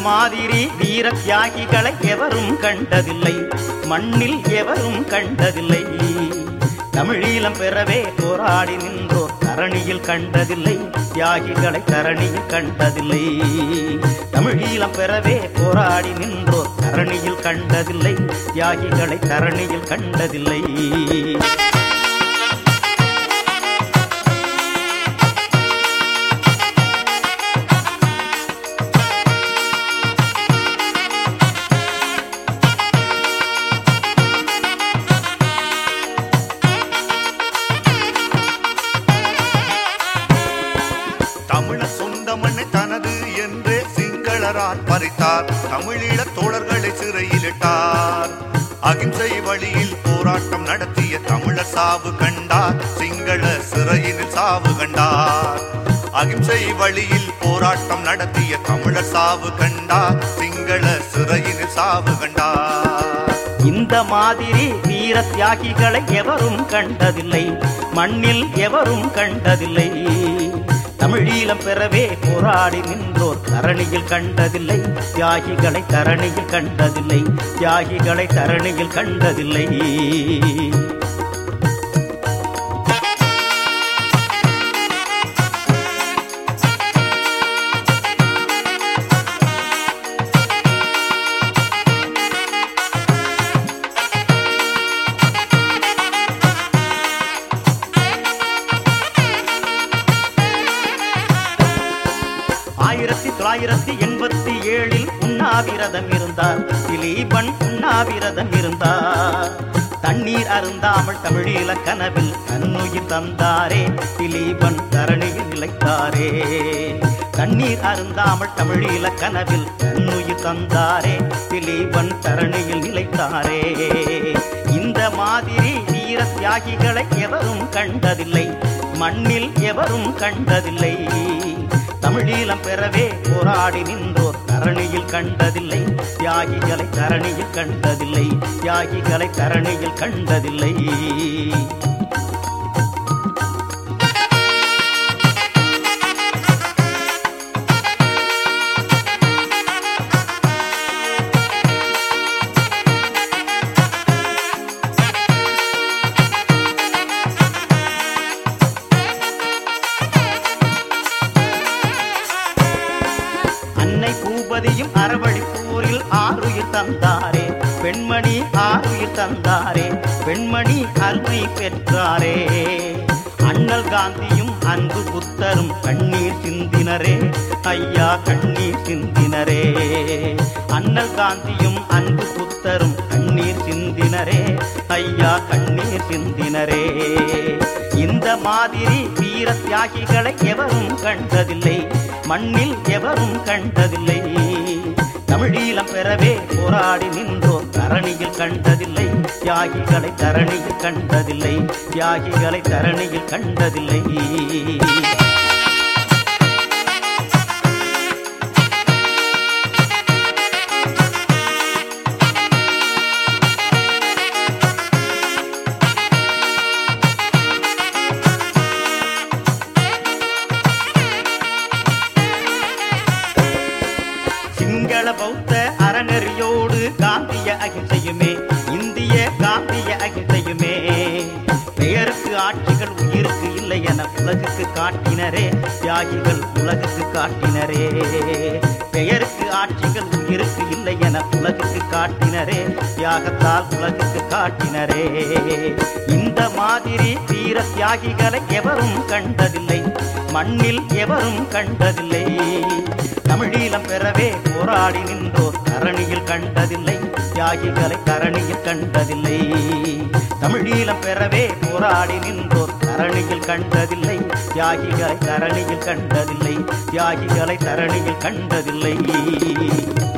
மாதிரி வீர தியாகிகளை எவரும் கண்டதில்லை மண்ணில் எவரும் கண்டதில்லை தமிழீழம் பெறவே போராடி நின்றோர் தரணியில் கண்டதில்லை தியாகிகளை தரணியில் கண்டதில்லை தமிழீழம் பெறவே போராடி நின்றோர் தரணியில் கண்டதில்லை தியாகிகளை தரணியில் கண்டதில்லை தமிழர் சொந்த மண்ணை தனது என்றே சிங்களரால் பறித்தார் தமிழீழ தோழர்களை சிறையிலிட்டார் அகிம்சை வழியில் போராட்டம் நடத்திய தமிழர் சாவு கண்டார் சிங்கள சிறையினில் சாவு கண்டார் அகிம்சை வழியில் போராட்டம் நடத்திய தமிழர் சாவு கண்டார் சிங்கள சிறையினில் சாவு கண்டார் இந்த மாதிரி வீர தியாகிகளை எவரும் கண்டதில்லை மண்ணில் எவரும் கண்டதில்லை தமிழீழம் பெறவே போராடி நின்றோர் தரணியில் கண்டதில்லை தியாகிகளை தரணியில் கண்டதில்லை தியாகிகளை தரணியில் கண்டதில்லை ஆயிரத்தி தொள்ளாயிரத்தி எண்பத்தி ஏழில் உண்ணாவிரதம் இருந்தார் திலீபன் உண்ணாவிரதம் இருந்தார் தண்ணீர் அருந்தாமல் தமிழீழ கனவில் தன்னுயிர் தந்தாரே திலீபன் தரணியில் நிலைத்தாரே தண்ணீர் அருந்தாமல் தமிழீழ கனவில் தன்னுயிர் தந்தாரே திலீபன் தரணியில் நிலைத்தாரே இந்த மாதிரி வீர தியாகிகளை எவரும் கண்டதில்லை மண்ணில் எவரும் கண்டதில்லை தமிழீழம் பெறவே போராடி நின்றோர் தரணியில் கண்டதில்லை தியாகிகளை தரணியில் கண்டதில்லை தியாகிகளை தரணியில் கண்டதில்லை அன்னை பூபதியும் அறவழிப்பூரில் ஆறுயிர் தந்தாரே பெண்மணி ஆறுயிர் தந்தாரே பெண்மணி அருமை பெற்றாரே அண்ணல் காந்தியும் அன்பு புத்தரும் கண்ணீர் சிந்தினரே ஐயா கண்ணீர் சிந்தினரே அண்ணல் காந்தியும் அன்பு புத்தரும் கண்ணீர் சிந்தினரே ஐயா கண்ணீர் சிந்தினரே இந்த மாதிரி வீர தியாகிகளை எவரும் கண்டதில்லை மண்ணில் எவரும் கண்டதில்லை தமிழீழம் பெறவே போராடி நின்றோர் தரணியில் கண்டதில்லை தியாகிகளை தரணியில் கண்டதில்லை தியாகிகளை தரணியில் கண்டதில்லை சிங்கள பௌத்த அறநெறியோடு காந்திய அகிம்சையுமே இந்திய காந்திய அகிம்சையுமே பெயருக்கு ஆட்சிகள் உயிருக்கு இல்லை என உலகுக்கு காட்டினரே தியாகிகள் உலகுக்கு காட்டினரே பெயருக்கு ஆட்சிகள் உயிருக்கு இல்லை என உலகுக்கு காட்டினரே தியாகத்தால் உலகுக்கு காட்டினரே இந்த மாதிரி வீர தியாகிகளை எவரும் கண்டதில்லை மண்ணில் எவரும் கண்டதில்லை தமிழீழம் பெறவே போராடி நின்றோர் தரணியில் கண்டதில்லை தியாகிகளை தரணியில் கண்டதில்லை தமிழீழம் பெறவே போராடி நின்றோர் தரணியில் கண்டதில்லை தியாகிகளை தரணியில் கண்டதில்லை தியாகிகளை தரணியில் கண்டதில்லை